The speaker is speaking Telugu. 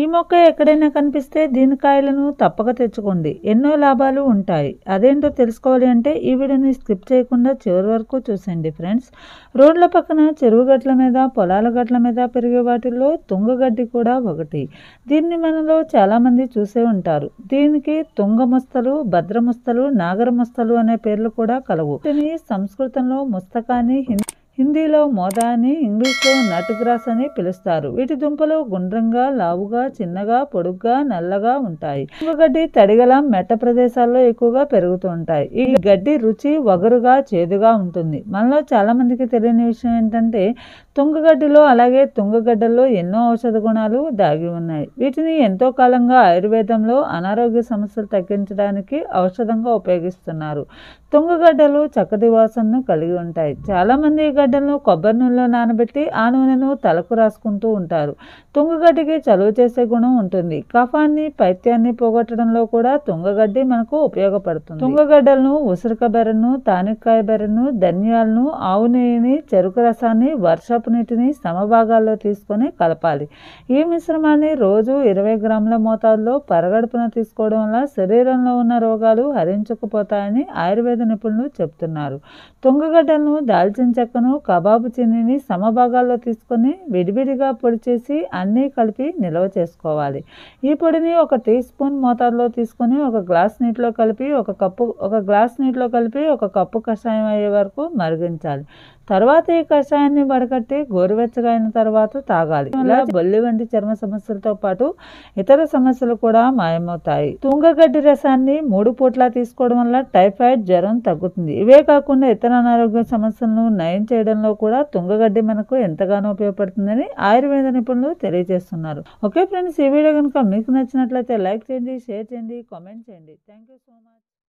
ఈ మొక్క ఎక్కడైనా కనిపిస్తే దీని కాయలను తప్పక తెచ్చుకోండి ఎన్నో లాభాలు ఉంటాయి అదేంటో తెలుసుకోవాలి అంటే ఈ వీడియోని స్కిప్ చేయకుండా చివరి వరకు చూసండి ఫ్రెండ్స్ రోడ్ల పక్కన చెరువు గట్ల మీద పొలాల గట్ల మీద పెరిగే వాటిల్లో తుంగగడ్డి కూడా ఒకటి దీన్ని మనలో చాలామంది చూసే ఉంటారు దీనికి తుంగముస్తలు భద్రముస్తలు నాగరముస్తలు అనే పేర్లు కూడా కలవు వీటిని సంస్కృతంలో ముస్తకాని హిందీ హిందీలో మోదా అని ఇంగ్లీష్లో నట్ గ్రాస్ అని పిలుస్తారు వీటి దుంపలు గుండ్రంగా లావుగా చిన్నగా పొడుగ్గా నల్లగా ఉంటాయి గడ్డి తడిగల మెట్ట ప్రదేశాల్లో ఎక్కువగా పెరుగుతూ ఉంటాయి ఈ గడ్డి రుచి వగరుగా చేదుగా ఉంటుంది మనలో చాలా మందికి తెలియని విషయం ఏంటంటే తుంగగడ్డిలో అలాగే తుంగగడ్డల్లో ఎన్నో ఔషధ గుణాలు దాగి ఉన్నాయి వీటిని ఎంతో కాలంగా ఆయుర్వేదంలో అనారోగ్య సమస్యలు తగ్గించడానికి ఔషధంగా ఉపయోగిస్తున్నారు తుంగగడ్డలు చక్కటి వాసనను కలిగి ఉంటాయి చాలామంది ఈ గడ్డలను కొబ్బరి నూనెలో నానబెట్టి ఆ నూనెను తలకు రాసుకుంటూ ఉంటారు తుంగగడ్డికి చలువ చేసే గుణం ఉంటుంది కఫాన్ని పైత్యాన్ని పోగొట్టడంలో కూడా తుంగగడ్డి మనకు ఉపయోగపడుతుంది తుంగగడ్డలను ఉసిరిక బెర్రను తానిక్కాయ బెర్రను ధనియాలను ఆవు నెయ్యిని చెరుకు రసాన్ని వర్షపు నీటిని సమభాగాల్లో తీసుకొని కలపాలి ఈ మిశ్రమాన్ని రోజు ఇరవై గ్రాముల మోతాదులో పరగడుపున తీసుకోవడం వల్ల శరీరంలో ఉన్న రోగాలు హరించుకుపోతాయని ఆయుర్వేద నిపుణులు చెప్తున్నారు తుంగగడ్డలను దాల్చిన చెక్కను కబాబు చిన్నిని సమభాగాల్లో తీసుకొని విడివిడిగా పొడి చేసి అన్నీ కలిపి నిల్వ చేసుకోవాలి ఈ పొడిని ఒక టీ స్పూన్ మోతాదులో తీసుకొని ఒక గ్లాస్ నీటిలో కలిపి ఒక కప్పు ఒక గ్లాస్ నీటిలో కలిపి ఒక కప్పు కషాయం అయ్యే వరకు మరిగించాలి తర్వాత ఈ కషాయాన్ని వడకట్టి గోరువెచ్చగా అయిన తర్వాత తాగాలి ఇలా బొల్లి వంటి చర్మ సమస్యలతో పాటు ఇతర సమస్యలు కూడా మాయమవుతాయి తుంగగడ్డి రసాన్ని మూడు పూట్ల తీసుకోవడం వల్ల టైఫాయిడ్ జ్వరం తగ్గుతుంది ఇవే కాకుండా ఇతర అనారోగ్య సమస్యలను నయం చేయడంలో కూడా తుంగగడ్డి మనకు ఎంతగానో ఉపయోగపడుతుందని ఆయుర్వేద నిపుణులు తెలియజేస్తున్నారు ఓకే ఫ్రెండ్స్ ఈ వీడియో కనుక మీకు నచ్చినట్లయితే లైక్ చేయండి షేర్ చేయండి కామెంట్ చేయండి థ్యాంక్ యూ సో మచ్